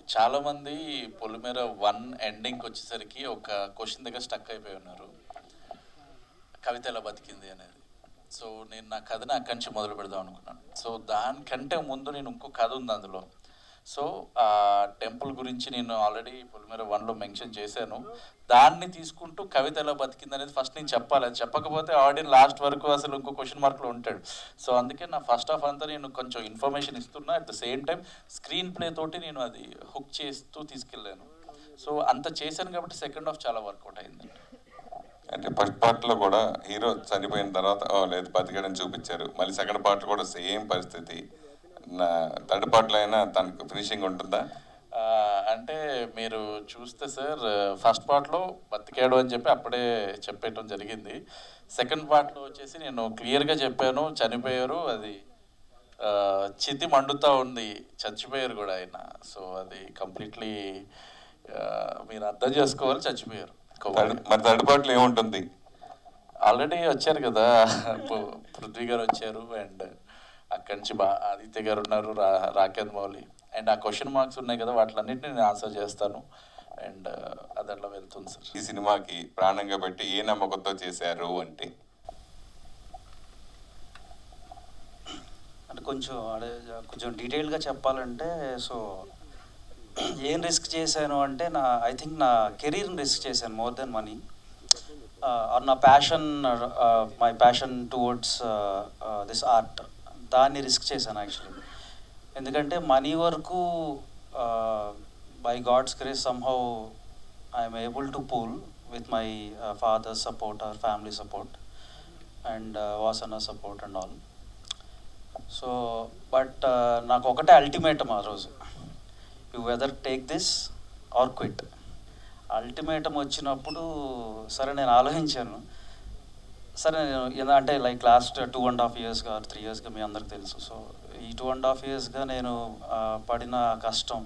చాలా మంది పొలిమేర వన్ ఎండింగ్కి వచ్చేసరికి ఒక క్వశ్చన్ దగ్గర స్టక్ అయిపోయి ఉన్నారు కవిత ఎలా బతికింది అనేది సో నేను నా కథని అక్కడి నుంచి మొదలు పెడదాం అనుకున్నాను సో దానికంటే ముందు నేను ఇంకో కథ ఉంది అందులో సో ఆ టెంపుల్ గురించి నేను ఆల్రెడీ పొలిమేర వన్లో మెన్షన్ చేశాను దాన్ని తీసుకుంటూ కవిత ఎలా బతికింది అనేది ఫస్ట్ నేను చెప్పాలి అది చెప్పకపోతే ఆడియన్ లాస్ట్ వరకు అసలు ఇంకో క్వశ్చన్ మార్క్లో ఉంటాడు సో అందుకే నా ఫస్ట్ ఆఫ్ అంతా నేను కొంచెం ఇన్ఫర్మేషన్ ఇస్తున్నా at the same time screenplay తోటి నేను అది హుక్ చేస్తూ తీసుకెళ్ళాను సో అంత చేశాను కాబట్టి సెకండ్ హాఫ్ చాలా వర్కౌట్ అయింది అంటే ఫస్ట్ పార్ట్ లో కూడా హీరో చనిపోయిన తర్వాత ఓ లేదు బతికడని చూపించారు మళ్ళీ సెకండ్ పార్ట్ కూడా సేమ్ పరిస్థితి నా థర్డ్ పార్ట్ లో అయినా తనకు ఫినిషింగ్ ఉంటుందా ఆ, అంటే మీరు చూస్తే సార్ ఫస్ట్ పార్ట్లో బతికాడు అని చెప్పి అప్పుడే చెప్పేయటం జరిగింది సెకండ్ పార్ట్లో వచ్చేసి నేను క్లియర్గా చెప్పాను చనిపోయారు అది ఆ, చితి మండుతూ ఉంది చచ్చిపోయారు కూడా ఆయన సో అది కంప్లీట్లీ మీరు అర్థం చేసుకోవాలి చచ్చిపోయారు Third- మరి థర్డ్ పార్ట్ లో ఏముంటుంది ఆల్రెడీ వచ్చారు కదా పు- పృథ్వీ గారు వచ్చారు అండ్ అక్కడి నుంచి బా ఆదిత్య గారు ఉన్నారు రా రాకేంద్ర మౌలి అండ్ ఆ క్వశ్చన్ మార్క్స్ ఉన్నాయి కదా వాటిలన్నింటినీ నేను ఆన్సర్ చేస్తాను అండ్ అది అట్లా వెళ్తుంది సార్ ఈ సినిమాకి ప్రాణంగా పెట్టి ఏ నమ్మకంతో చేశారు అంటే అంటే కొంచెం అదే కొంచెం డీటెయిల్గా చెప్పాలంటే సో ఏం రిస్క్ చేశాను అంటే నా ఐ థింక్ నా కెరీర్ని రిస్క్ చేశాను మోర్ దెన్ మనీ ఆర్ నా passion my passion towards this art దాన్ని రిస్క్ చేశాను యాక్చువల్లీ ఎందుకంటే మనీ వరకు by god's grace somehow I'm able to pool with my father support our family support and Vasana support and all so but నాకు ఒకటే ultimatum ఆ రోజు you whether take this or quit ultimatum వచ్చినప్పుడు సరే నేను ఆలోచించాను సరే నేను ఎలా అంటే like last two and half ఇయర్స్గా త్రీ ఇయర్స్గా మీ అందరికి తెలుసు సో ఈ టూ అండ్ హాఫ్ ఇయర్స్గా నేను ఆ, పడిన కష్టం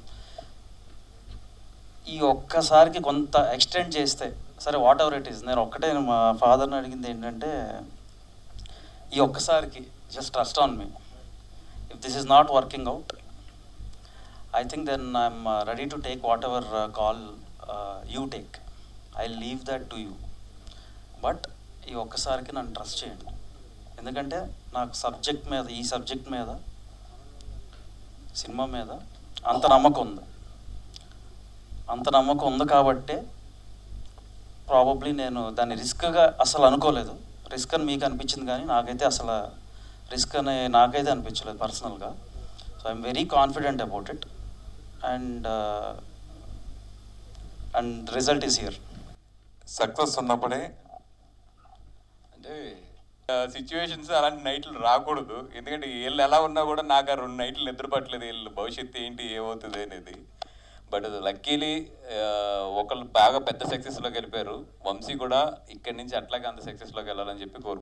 ఈ ఒక్కసారికి కొంత ఎక్స్టెండ్ చేస్తే సరే వాట్ ఎవర్ ఇట్ ఈస్ నేను ఒక్కటే మా ఫాదర్ని అడిగింది ఏంటంటే ఈ ఒక్కసారికి just trust on me if this is not working out I think then I'm ready to take whatever call you take I leave that to you but ఈ ఒక్కసారికి నన్ను ట్రస్ట్ చేయండి ఎందుకంటే నాకు సబ్జెక్ట్ మీద ఈ సబ్జెక్ట్ మీద cinema మీద అంత నమ్మకం ఉంది అంత నమ్మకం ఉంది కాబట్టే ప్రాబబ్లీ నేను దాన్ని రిస్క్గా అసలు అనుకోలేదు రిస్క్ అని మీకు అనిపించింది కానీ నాకైతే అసలు రిస్క్ అని నాకైతే అనిపించలేదు పర్సనల్గా so I'm very confident about it and and result is here success ఉన్నప్పుడే అంటే సిచ్యువేషన్స్ అలాంటి నైట్లు రాకూడదు ఎందుకంటే వీళ్ళు ఎలా ఉన్నా కూడా నాకు ఆ రెండు నైట్లు నిద్రపట్టలేదు వీళ్ళు భవిష్యత్తు ఏంటి ఏమవుతుంది అనేది బట్ లక్కీలీ ఒకళ్ళు బాగా పెద్ద సక్సెస్లోకి వెళ్ళిపోయారు వంశీ కూడా ఇక్కడి నుంచి అట్లాగే అంత సక్సెస్లోకి వెళ్ళాలని చెప్పి కోరుకుంటున్నాను